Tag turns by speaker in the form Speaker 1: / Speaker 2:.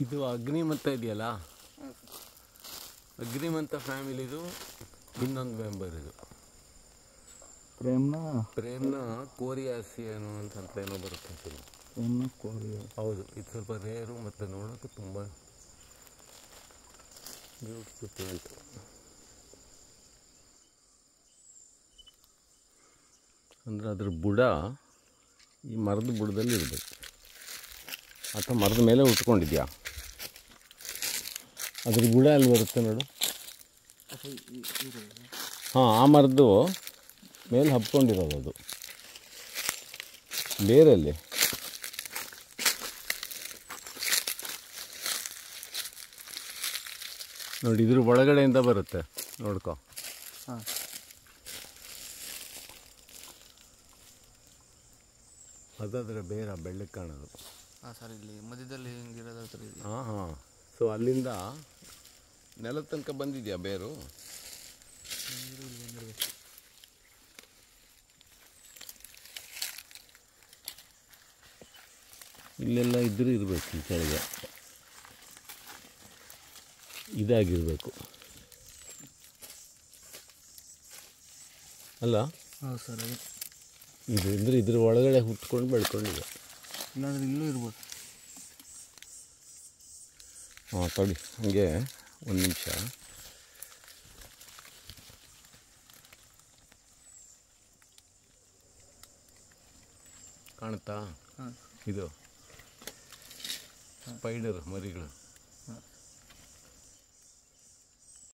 Speaker 1: ಇದು ಅಗ್ನಿಮಂತ ಇದೆಯಲ್ಲ ಅಗ್ನಿಮಂತ ಫ್ಯಾಮಿಲಿದು ಇನ್ನೊಂದು ಮೆಂಬರ್ ಇದು
Speaker 2: ಪ್ರೇಮ್ನ
Speaker 1: ಪ್ರೇಮ್ನ ಕೋರಿಯಾಸಿ ಅನ್ನೋ ಅಂತ ಏನೋ ಬರುತ್ತೆ ಅನ್ಸುತ್ತೆ.
Speaker 2: ಪ್ರೇಮ್ನ ಕೋರಿಯ
Speaker 1: ಹೌದು ಇದು ಸ್ವಲ್ಪ ರೇರು ಮತ್ತು ನೋಡೋಕೆ ತುಂಬ ಬ್ಯೂಟಿಫುಲ್ ಪ್ಲಾಂಟ್ ಅಂದರೆ ಅದ್ರ ಬುಡ ಈ ಮರದ ಬುಡದಲ್ಲಿ ಇರಬೇಕು ಅಥವಾ ಮರದ ಮೇಲೆ ಉಟ್ಕೊಂಡಿದ್ಯಾ ಅದ್ರ ಬುಡ ಅಲ್ಲಿ ಬರುತ್ತೆ ನೋಡು ಹಾಂ ಆ ಮರದ್ದು ಮೇಲೆ ಹಬ್ಕೊಂಡಿರೋದು ಅದು ಬೇರಲ್ಲಿ ನೋಡಿ ಇದ್ರ ಒಳಗಡೆಯಿಂದ ಬರುತ್ತೆ ನೋಡ್ಕೊ
Speaker 2: ಹಾಂ
Speaker 1: ಅದಾದ್ರೆ ಬೇರೆ ಬೆಳ್ಳಕ್ಕೆ ಕಾಣೋದು
Speaker 2: ಹಾಂ ಸರ್ ಇಲ್ಲಿ ಮಧ್ಯದಲ್ಲಿ ಹಿಂಗಿರೋದ್ರ ಹತ್ರ ಇದೆಯಾ
Speaker 1: ಹಾಂ ಹಾಂ ಸೊ ಅಲ್ಲಿಂದ ನೆಲದ ತನಕ ಬಂದಿದೆಯಾ ಬೇರು ಇಲ್ಲೆಲ್ಲ ಇದ್ರೂ ಇರಬೇಕು ಈ ಕೆಳಗೆ ಇದಾಗಿರಬೇಕು ಅಲ್ಲ
Speaker 2: ಹೌದು ಸರ್ ಅದು
Speaker 1: ಇದು ಇದ್ರೆ ಇದ್ರ ಒಳಗಡೆ ಹುಟ್ಕೊಂಡು ಬೆಳ್ಕೊಂಡಿದೆ
Speaker 2: ಇಲ್ಲಾಂದ್ರೆ ಇಲ್ಲೂ ಇರ್ಬೋದು
Speaker 1: ಹಾಂ ತಡಿ ಹಾಗೆ ಒಂದು ನಿಮಿಷ ಕಾಣುತ್ತಾ
Speaker 2: ಹಾಂ
Speaker 1: ಇದು ಸ್ಪೈಡರ್ ಮರಿಗಳು
Speaker 2: ಹಾಂ